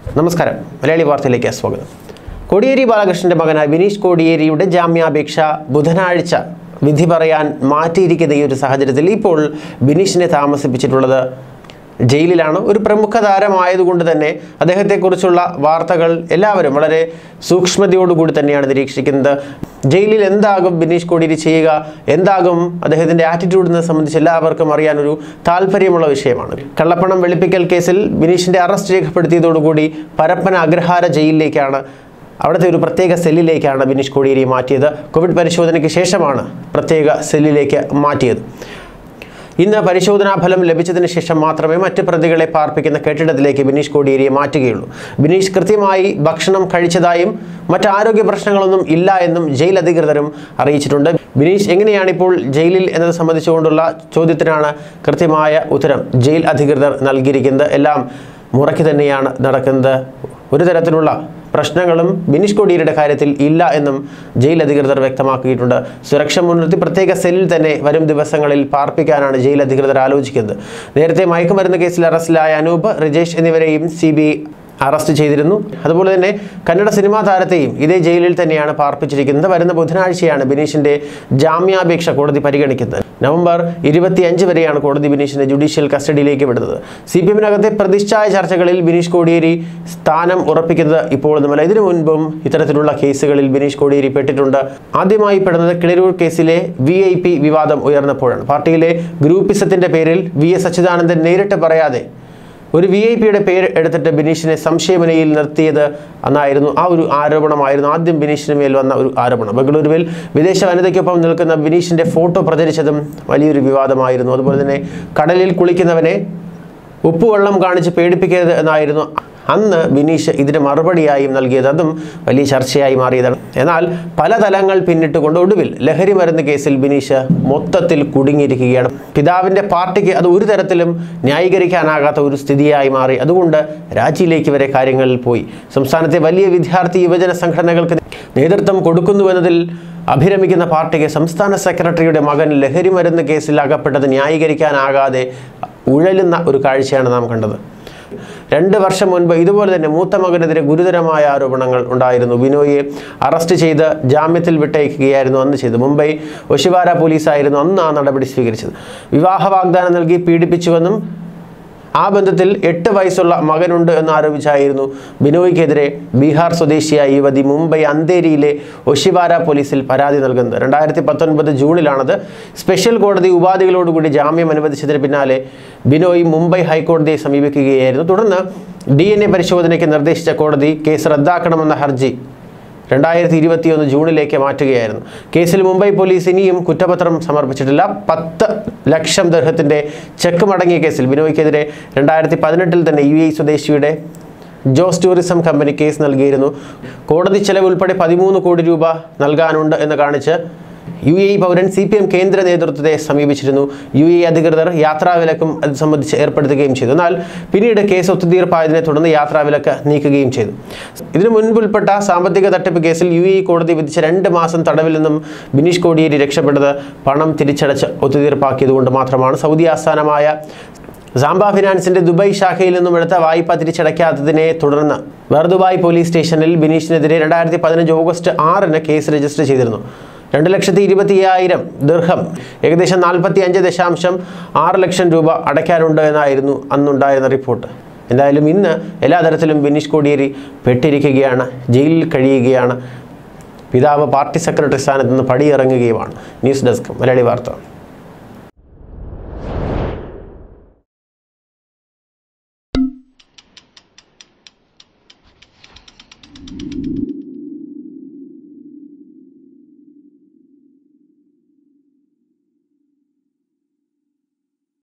നമസ്കാരം മലയാളി വാർത്തയിലേക്ക് സ്വാഗതം കോടിയേരി ബാലകൃഷ്ണന്റെ മകനായ ബിനീഷ് കോടിയേരിയുടെ ജാമ്യാപേക്ഷ ബുധനാഴ്ച വിധി പറയാൻ മാറ്റിയിരിക്കുന്ന ഈ ഒരു സാഹചര്യത്തിൽ ഇപ്പോൾ ബിനീഷിനെ താമസിപ്പിച്ചിട്ടുള്ളത് ജയിലിലാണ് ഒരു പ്രമുഖ താരമായതുകൊണ്ട് തന്നെ അദ്ദേഹത്തെക്കുറിച്ചുള്ള വാർത്തകൾ എല്ലാവരും വളരെ സൂക്ഷ്മതയോടുകൂടി തന്നെയാണ് നിരീക്ഷിക്കുന്നത് ജയിലിൽ എന്താകും ബിനീഷ് കോടിയേരി ചെയ്യുക എന്താകും അദ്ദേഹത്തിൻ്റെ ആറ്റിറ്റ്യൂഡിനെ സംബന്ധിച്ച് എല്ലാവർക്കും അറിയാനൊരു താല്പര്യമുള്ള വിഷയമാണ് കള്ളപ്പണം വെളുപ്പിക്കൽ കേസിൽ ബിനീഷിൻ്റെ അറസ്റ്റ് രേഖപ്പെടുത്തിയതോടുകൂടി പരപ്പന അഗ്രഹാര ജയിലിലേക്കാണ് അവിടുത്തെ ഒരു പ്രത്യേക സെല്ലിലേക്കാണ് ബിനീഷ് കോടിയേരി മാറ്റിയത് കോവിഡ് പരിശോധനയ്ക്ക് ശേഷമാണ് പ്രത്യേക സെല്ലിലേക്ക് മാറ്റിയത് ഇന്ന് പരിശോധനാ ഫലം ലഭിച്ചതിന് ശേഷം മാത്രമേ മറ്റ് പ്രതികളെ പാർപ്പിക്കുന്ന കെട്ടിടത്തിലേക്ക് ബിനീഷ് കോടിയേരിയെ മാറ്റുകയുള്ളൂ ബിനീഷ് കൃത്യമായി ഭക്ഷണം കഴിച്ചതായും മറ്റ് ആരോഗ്യ പ്രശ്നങ്ങളൊന്നും ഇല്ല എന്നും ജയിൽ അധികൃതരും അറിയിച്ചിട്ടുണ്ട് ബിനീഷ് എങ്ങനെയാണ് ഇപ്പോൾ ജയിലിൽ എന്നത് സംബന്ധിച്ചുകൊണ്ടുള്ള ചോദ്യത്തിനാണ് കൃത്യമായ ഉത്തരം ജയിൽ അധികൃതർ നൽകിയിരിക്കുന്നത് എല്ലാം മുറയ്ക്ക് തന്നെയാണ് നടക്കുന്നത് ഒരു തരത്തിലുള്ള പ്രശ്നങ്ങളും ബിനീഷ് കോടിയേരിയുടെ കാര്യത്തിൽ ഇല്ല എന്നും ജയിൽ അധികൃതർ വ്യക്തമാക്കിയിട്ടുണ്ട് സുരക്ഷ മുൻനിർത്തി പ്രത്യേക സെല്ലിൽ തന്നെ വരും ദിവസങ്ങളിൽ പാർപ്പിക്കാനാണ് ജയിൽ അധികൃതർ ആലോചിക്കുന്നത് നേരത്തെ മയക്കുമരുന്ന് കേസിൽ അറസ്റ്റിലായ അനൂപ് റിജേഷ് എന്നിവരെയും സി അറസ്റ്റ് ചെയ്തിരുന്നു അതുപോലെ തന്നെ കന്നഡ സിനിമാ താരത്തെയും ഇതേ ജയിലിൽ തന്നെയാണ് പാർപ്പിച്ചിരിക്കുന്നത് വരുന്ന ബുധനാഴ്ചയാണ് ബിനീഷിന്റെ ജാമ്യാപേക്ഷ കോടതി പരിഗണിക്കുന്നത് നവംബർ ഇരുപത്തിയഞ്ച് വരെയാണ് കോടതി ബിനീഷിനെ ജുഡീഷ്യൽ കസ്റ്റഡിയിലേക്ക് വിടുന്നത് സി പി എമ്മിനകത്തെ പ്രതിഷ്ഠായ ചർച്ചകളിൽ ബിനീഷ് കോടിയേരി സ്ഥാനം ഉറപ്പിക്കുന്നത് ഇപ്പോഴൊന്നുമല്ല ഇതിനു മുൻപും ഇത്തരത്തിലുള്ള കേസുകളിൽ ബിനീഷ് കോടിയേരി പെട്ടിട്ടുണ്ട് ആദ്യമായി പെടുന്നത് കിളരൂർ കേസിലെ വി ഐ പി വിവാദം ഉയർന്നപ്പോഴാണ് പാർട്ടിയിലെ ഗ്രൂപ്പിസത്തിന്റെ പേരിൽ വി എസ് അച്യുതാനന്ദൻ നേരിട്ട് പറയാതെ ഒരു വി ഐ പിയുടെ പേര് എടുത്തിട്ട് ബിനീഷിനെ സംശയമുനയിൽ നിർത്തിയത് എന്നായിരുന്നു ആ ഒരു ആരോപണമായിരുന്നു ആദ്യം ബിനീഷിന് മേൽ വന്ന ഒരു ആരോപണം ബംഗളൂരുവിൽ വിദേശ വനിതയ്ക്കൊപ്പം നിൽക്കുന്ന ബിനീഷിന്റെ ഫോട്ടോ പ്രചരിച്ചതും വലിയൊരു വിവാദമായിരുന്നു അതുപോലെ തന്നെ കടലിൽ കുളിക്കുന്നവനെ ഉപ്പുവെള്ളം കാണിച്ച് പേടിപ്പിക്കരുത് എന്നായിരുന്നു അന്ന് ബിനീഷ് ഇതിന് മറുപടിയായും നൽകിയത് അതും വലിയ ചർച്ചയായി മാറിയതാണ് എന്നാൽ പല തലങ്ങൾ പിന്നിട്ടുകൊണ്ട് ഒടുവിൽ ലഹരി മരുന്ന് കേസിൽ ബിനീഷ് മൊത്തത്തിൽ കുടുങ്ങിയിരിക്കുകയാണ് പിതാവിൻ്റെ പാർട്ടിക്ക് അത് ഒരു തരത്തിലും ന്യായീകരിക്കാനാകാത്ത ഒരു സ്ഥിതിയായി മാറി അതുകൊണ്ട് രാജിയിലേക്ക് വരെ കാര്യങ്ങളിൽ പോയി സംസ്ഥാനത്തെ വലിയ വിദ്യാർത്ഥി യുവജന സംഘടനകൾക്ക് നേതൃത്വം കൊടുക്കുന്നുവെന്നതിൽ അഭിരമിക്കുന്ന പാർട്ടിക്ക് സംസ്ഥാന സെക്രട്ടറിയുടെ മകൻ ലഹരി മരുന്ന് കേസിൽ അകപ്പെട്ടത് ന്യായീകരിക്കാനാകാതെ ഉഴലുന്ന ഒരു കാഴ്ചയാണ് നാം കണ്ടത് രണ്ട് വർഷം മുൻപ് ഇതുപോലെ തന്നെ മൂത്ത മകനെതിരെ ഗുരുതരമായ ആരോപണങ്ങൾ ഉണ്ടായിരുന്നു ബിനോയെ അറസ്റ്റ് ചെയ്ത് ജാമ്യത്തിൽ വിട്ടയക്കുകയായിരുന്നു അന്ന് ചെയ്തത് മുംബൈ ഒഷിവാര പോലീസായിരുന്നു അന്ന് ആ നടപടി സ്വീകരിച്ചത് വിവാഹ വാഗ്ദാനം നൽകി പീഡിപ്പിച്ചുവെന്നും ആ ബന്ധത്തിൽ എട്ട് വയസ്സുള്ള മകനുണ്ട് എന്ന് ആരോപിച്ചായിരുന്നു ബിനോയ്ക്കെതിരെ ബീഹാർ സ്വദേശിയായ യുവതി മുംബൈ അന്തേരിയിലെ ഒഷിവാര പോലീസിൽ പരാതി നൽകുന്നത് രണ്ടായിരത്തി പത്തൊൻപത് ജൂണിലാണത് സ്പെഷ്യൽ കോടതി ഉപാധികളോടുകൂടി ജാമ്യം അനുവദിച്ചതിന് പിന്നാലെ ബിനോയ് മുംബൈ ഹൈക്കോടതിയെ സമീപിക്കുകയായിരുന്നു തുടർന്ന് ഡി എൻ എ പരിശോധനയ്ക്ക് നിർദ്ദേശിച്ച കോടതി കേസ് റദ്ദാക്കണമെന്ന ഹർജി രണ്ടായിരത്തി ഇരുപത്തിയൊന്ന് ജൂണിലേക്ക് മാറ്റുകയായിരുന്നു കേസിൽ മുംബൈ പോലീസ് ഇനിയും കുറ്റപത്രം സമർപ്പിച്ചിട്ടില്ല പത്ത് ലക്ഷം ദർഹത്തിൻ്റെ ചെക്ക് മടങ്ങിയ കേസിൽ ബിനോയ്ക്കെതിരെ രണ്ടായിരത്തി പതിനെട്ടിൽ തന്നെ യു എ സ്വദേശിയുടെ ജോസ് ടൂറിസം കമ്പനി കേസ് നൽകിയിരുന്നു കോടതി ചെലവ് ഉൾപ്പെടെ പതിമൂന്ന് കോടി രൂപ നൽകാനുണ്ട് എന്ന് കാണിച്ച് യു എ പൗരൻ സി പി എം കേന്ദ്ര നേതൃത്വത്തെ സമീപിച്ചിരുന്നു യു എ അധികൃതർ യാത്രാവിലക്കും അത് സംബന്ധിച്ച് ഏർപ്പെടുത്തുകയും ചെയ്തു എന്നാൽ പിന്നീട് കേസ് ഒത്തുതീർപ്പായതിനെ തുടർന്ന് യാത്രാവിലക്ക് നീക്കുകയും ചെയ്തു ഇതിനു മുൻപ് ഉൾപ്പെട്ട സാമ്പത്തിക തട്ടിപ്പ് കേസിൽ യു എ കോടതി വിധിച്ച രണ്ട് മാസം തടവിൽ നിന്നും ബിനീഷ് കോടിയേരി രക്ഷപ്പെട്ടത് പണം തിരിച്ചടച്ച് ഒത്തുതീർപ്പാക്കിയതുകൊണ്ട് മാത്രമാണ് സൗദി ആസ്ഥാനമായ സാംബ ഫിനാൻസിന്റെ ദുബായ് ശാഖയിൽ നിന്നും എടുത്ത വായ്പ തിരിച്ചടയ്ക്കാത്തതിനെ തുടർന്ന് വേർദുബായ് പോലീസ് സ്റ്റേഷനിൽ ബിനീഷിനെതിരെ രണ്ടായിരത്തി പതിനഞ്ച് ഓഗസ്റ്റ് ആറിന് കേസ് രജിസ്റ്റർ ചെയ്തിരുന്നു രണ്ട് ലക്ഷത്തി ഇരുപത്തി അയ്യായിരം ദീർഘം ഏകദേശം നാൽപ്പത്തി അഞ്ച് ദശാംശം ആറ് ലക്ഷം രൂപ അടയ്ക്കാനുണ്ട് എന്നായിരുന്നു അന്നുണ്ടായിരുന്ന റിപ്പോർട്ട് എന്തായാലും ഇന്ന് എല്ലാ തരത്തിലും ബിനീഷ് കോടിയേരി പെട്ടിരിക്കുകയാണ് ജയിലിൽ കഴിയുകയാണ് പിതാവ് പാർട്ടി സെക്രട്ടറി സ്ഥാനത്ത് നിന്ന് പടിയിറങ്ങുകയുമാണ് ന്യൂസ് ഡെസ്ക് മലയാളി വാർത്ത